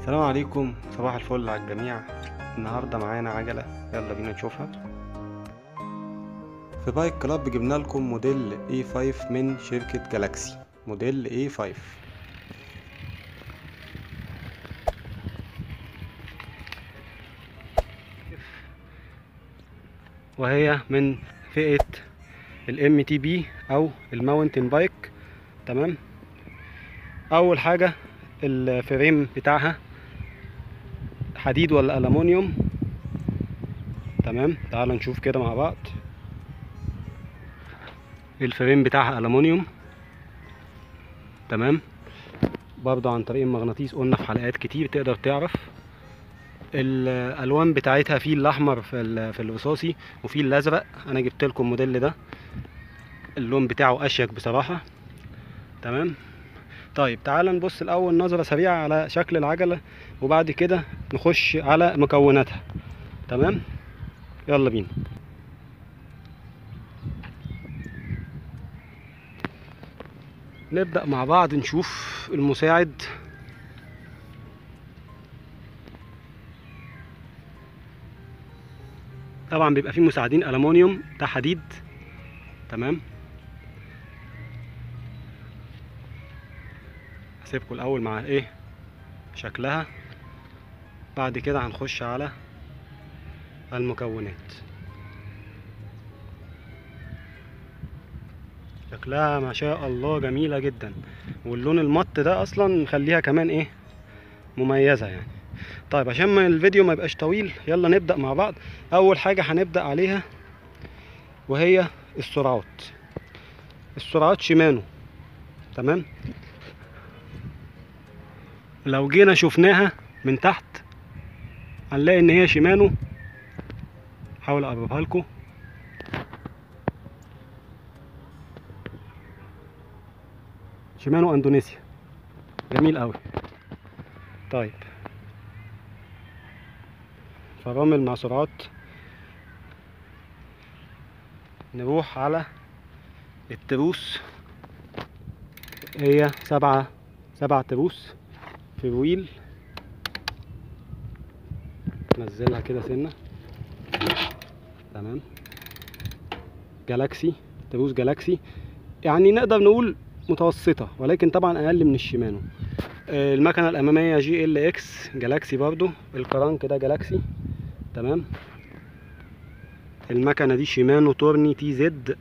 السلام عليكم صباح الفل على الجميع النهارده معانا عجلة يلا بينا نشوفها في بايك كلاب جبنا لكم موديل A5 من شركة جالاكسي موديل A5 وهي من فئة الام تي بي او الماونتن بايك تمام اول حاجة الفريم بتاعها حديد ولا ألمونيوم تمام تعال نشوف كده مع بعض الفريم بتاعها ألمونيوم تمام برضه عن طريق المغناطيس قلنا في حلقات كتير تقدر تعرف الالوان بتاعتها في الاحمر في ال- في الرصاصي وفي الازرق انا جبت لكم الموديل ده اللون بتاعه اشيك بصراحه تمام طيب تعال نبص الاول نظره سريعه على شكل العجله وبعد كده نخش على مكوناتها تمام يلا بينا نبدأ مع بعض نشوف المساعد طبعا بيبقى فيه مساعدين ألمونيوم ده حديد تمام هسيبكم الأول مع ايه شكلها بعد كده هنخش على المكونات شكلها ما شاء الله جميلة جدا واللون المط ده اصلا مخليها كمان ايه مميزة يعني طيب عشان ما الفيديو ما يبقاش طويل يلا نبدأ مع بعض اول حاجة هنبدأ عليها وهي السرعات السرعات شيمانو تمام لو جينا شفناها من تحت هنلاقي ان هي شيمانو حاول اقربها لكم شيمانو اندونيسيا جميل قوي طيب فرامل مع سرعات نروح على التروس هي سبعة سبعة تروس في ويل نزلها كده سنة تمام جالاكسي تروس جالاكسي يعني نقدر نقول متوسطة ولكن طبعا أقل من الشيمانو آه، المكنة الأمامية جي ال اكس جالاكسي برضو الكرانك ده جالاكسي تمام المكنة دي شيمانو تورني تي زد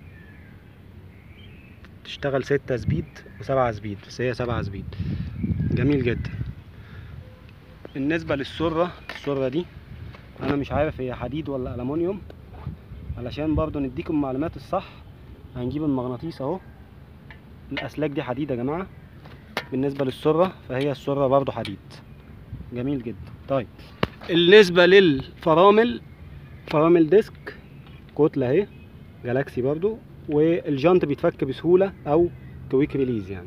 تشتغل ستة سبيد وسبعة سبيد بس هي سبعة سبيد جميل جدا بالنسبة للسرة السرة دي أنا مش عارف هي حديد ولا ألمونيوم علشان برضو نديكم المعلومات الصح هنجيب المغناطيس اهو الأسلاك دي حديد يا جماعة بالنسبة للسرة فهي السرة برضو حديد جميل جدا طيب بالنسبة للفرامل فرامل ديسك كتلة اهي جالاكسي برضو والجنط بيتفك بسهولة أو كويك ريليز يعني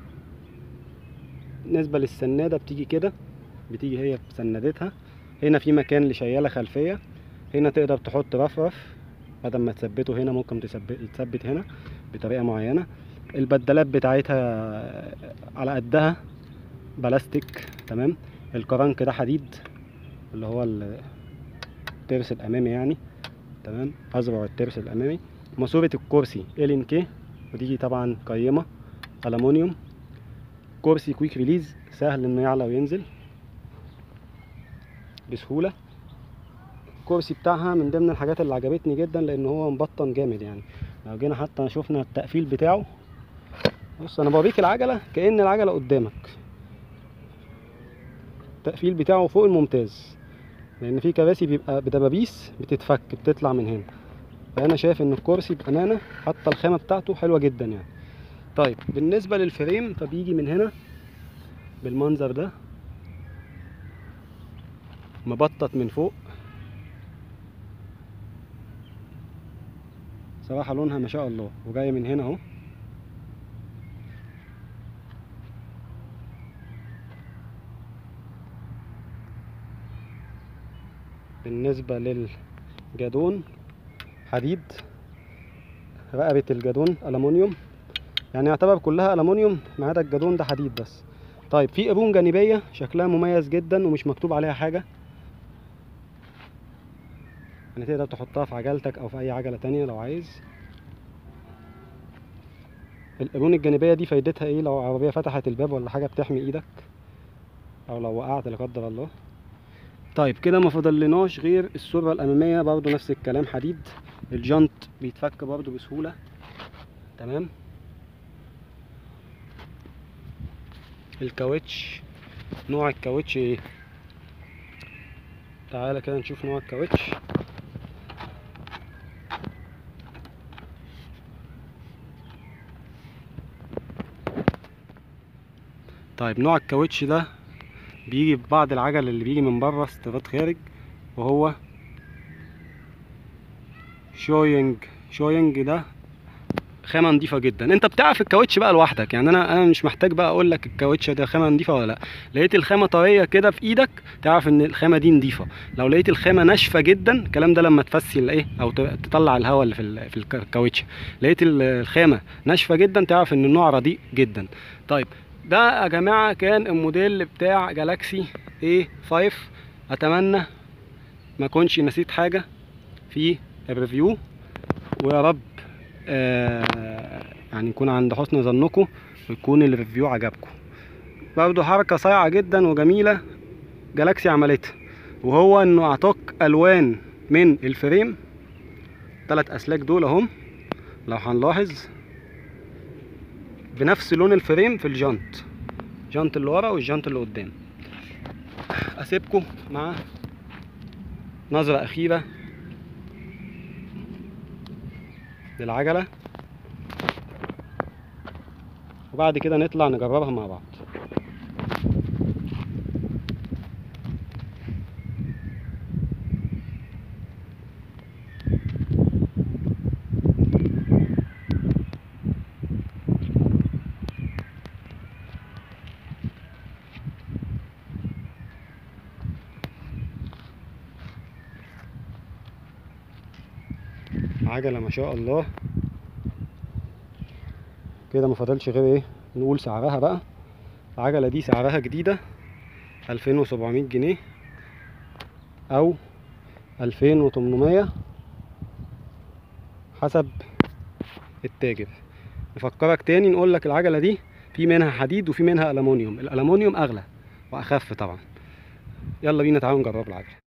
بالنسبة للسنادة بتيجي كده بتيجي هي بسندتها هنا في مكان لشيالة خلفية هنا تقدر تحط رفرف بدل ما تثبته هنا ممكن تثبت تثبت هنا بطريقة معينة البدلات بتاعتها على قدها بلاستيك تمام الكرنك ده حديد اللي هو الترس الامامي يعني تمام اذرع الترس الامامي ماسورة الكرسي ال ان كي ودي طبعا قيمة ألمونيوم كرسي كويك ريليز سهل انه يعلى وينزل بسهولة الكرسي بتاعها من ضمن الحاجات اللي عجبتني جدا لان هو مبطن جامد يعني لو جينا حتى شفنا التقفيل بتاعه بص انا بوريك العجلة كأن العجلة قدامك التقفيل بتاعه فوق الممتاز لان في كراسي بيبقى بدبابيس بتتفك بتطلع من هنا فانا شايف ان الكرسي بامانه حتى الخامه بتاعته حلوه جدا يعني طيب بالنسبه للفريم فبيجي من هنا بالمنظر ده مبطط من فوق صراحه لونها ما شاء الله وجايه من هنا اهو بالنسبه للجادون حديد رقبة الجادون ألمونيوم يعني يعتبر كلها ألمونيوم ما عدا الجادون ده حديد بس طيب في قرون جانبيه شكلها مميز جدا ومش مكتوب عليها حاجه يعني تقدر تحطها في عجلتك او في اي عجله تانية لو عايز القرون الجانبيه دي فايدتها ايه لو عربيه فتحت الباب ولا حاجه بتحمي ايدك او لو وقعت لا قدر الله طيب كده ما فضلناش غير السرة الأمامية برضو نفس الكلام حديد الجنط بيتفك برضو بسهولة تمام الكاوتش نوع الكاوتش ايه تعالى كده نشوف نوع الكاوتش طيب نوع الكاوتش ده بيجي في بعض العجل اللي بيجي من بره استيراد خارج وهو شوينج شوينج ده خامة نضيفة جدا انت بتعرف الكاوتش بقى لوحدك يعني انا انا مش محتاج بقى اقول لك الكاوتش ده خامة نضيفة ولا لا لقيت الخامة طرية كده في ايدك تعرف ان الخامة دي نضيفة لو لقيت الخامة ناشفة جدا الكلام ده لما تفسي ايه او ت- تطلع الهواء اللي في ال- في الك- الكاوتش لقيت ال- الخامة ناشفة جدا تعرف ان النوع رديء جدا طيب ده يا جماعة كان الموديل بتاع جالاكسي A5 اتمنى ما كنش نسيت حاجة في الريفيو ويا رب آه يعني يكون عند حسن ظنكم ويكون الريفيو عجبكم برضه حركة صايعة جدا وجميلة جالاكسي عملتها وهو انه اعطاك الوان من الفريم تلات اسلاك دول اهم لو هنلاحظ بنفس لون الفريم في الجنط الجنط اللي ورا والجنط اللي قدام اسيبكم مع نظرة اخيرة للعجلة وبعد كده نطلع نجربها مع بعض عجلة ما شاء الله كده ما فاضلش غير ايه نقول سعرها بقى العجلة دي سعرها جديدة 2700 جنيه او 2800 حسب التاجر نفكرك تاني نقول لك العجلة دي في منها حديد وفي منها ألمونيوم الألمونيوم أغلى وأخف طبعا يلا بينا تعالوا نجرب العجلة